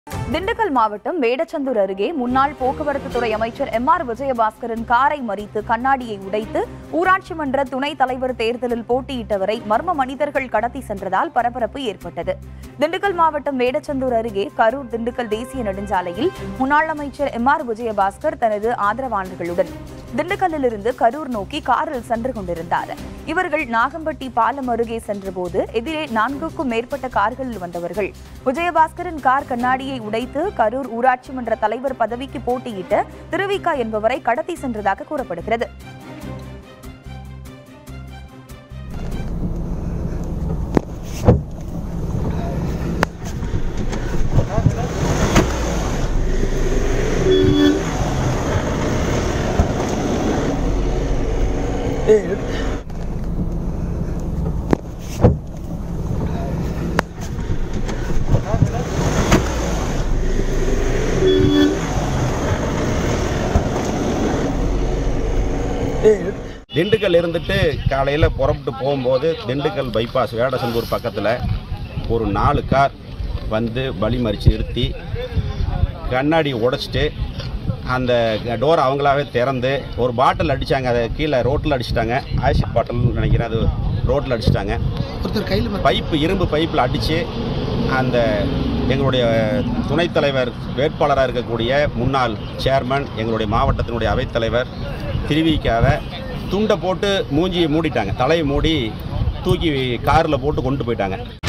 திண்டுக்கல் மாவட்டம் வேடச்சந்தூர் அருகே முன்னாள் போக்குவரத்து துறை அமைச்சர் எம் ஆர் விஜயபாஸ்கரின் காரை மறித்து கண்ணாடியை உடைத்து ஊராட்சி மன்ற துணைத் தலைவர் தேர்தலில் போட்டியிட்டவரை மர்ம மனிதர்கள் கடத்தி சென்றதால் பரபரப்பு ஏற்பட்டது திண்டுக்கல் மாவட்டம் வேடச்சந்தூர் அருகே கரூர் திண்டுக்கல் தேசிய நெடுஞ்சாலையில் முன்னாள் அமைச்சர் எம் ஆர் விஜயபாஸ்கர் தனது ஆதரவாளர்களுடன் திண்டுக்கல்லிலிருந்து கரூர் நோக்கி காரில் சென்று கொண்டிருந்தார் இவர்கள் நாகம்பட்டி பாலம் அருகே சென்றபோது எதிரே நான்குக்கும் மேற்பட்ட கார்களில் வந்தவர்கள் விஜயபாஸ்கரின் கார் கண்ணாடியை உடைத்து கரூர் ஊராட்சி மன்ற தலைவர் பதவிக்கு போட்டியிட்ட திருவிக்கா என்பவரை கடத்தி சென்றதாக கூறப்படுகிறது திண்டுக்கல் இருந்துட்டு காலையில் புறப்பட்டு போகும்போது திண்டுக்கல் பைபாஸ் வேடசந்தூர் பக்கத்தில் ஒரு நாலு கார் வந்து வழி மறித்து நிறுத்தி கண்ணாடி உடைச்சிட்டு அந்த டோர் அவங்களாவே திறந்து ஒரு பாட்டில் அடித்தாங்க அதை கீழே ரோட்டில் அடிச்சிட்டாங்க ஆசிட் பாட்டில்னு நினைக்கிறேன் அது ரோட்டில் அடிச்சிட்டாங்க ஒருத்தர் கையில் பைப்பு இரும்பு பைப்பில் அடித்து அந்த எங்களுடைய துணைத் தலைவர் வேட்பாளராக இருக்கக்கூடிய முன்னாள் சேர்மன் எங்களுடைய மாவட்டத்தினுடைய அவைத்தலைவர் திருவிக்காவை துண்டை போட்டு மூஞ்சியை மூடிட்டாங்க தலையை மூடி தூக்கி காரில் போட்டு கொண்டு போயிட்டாங்க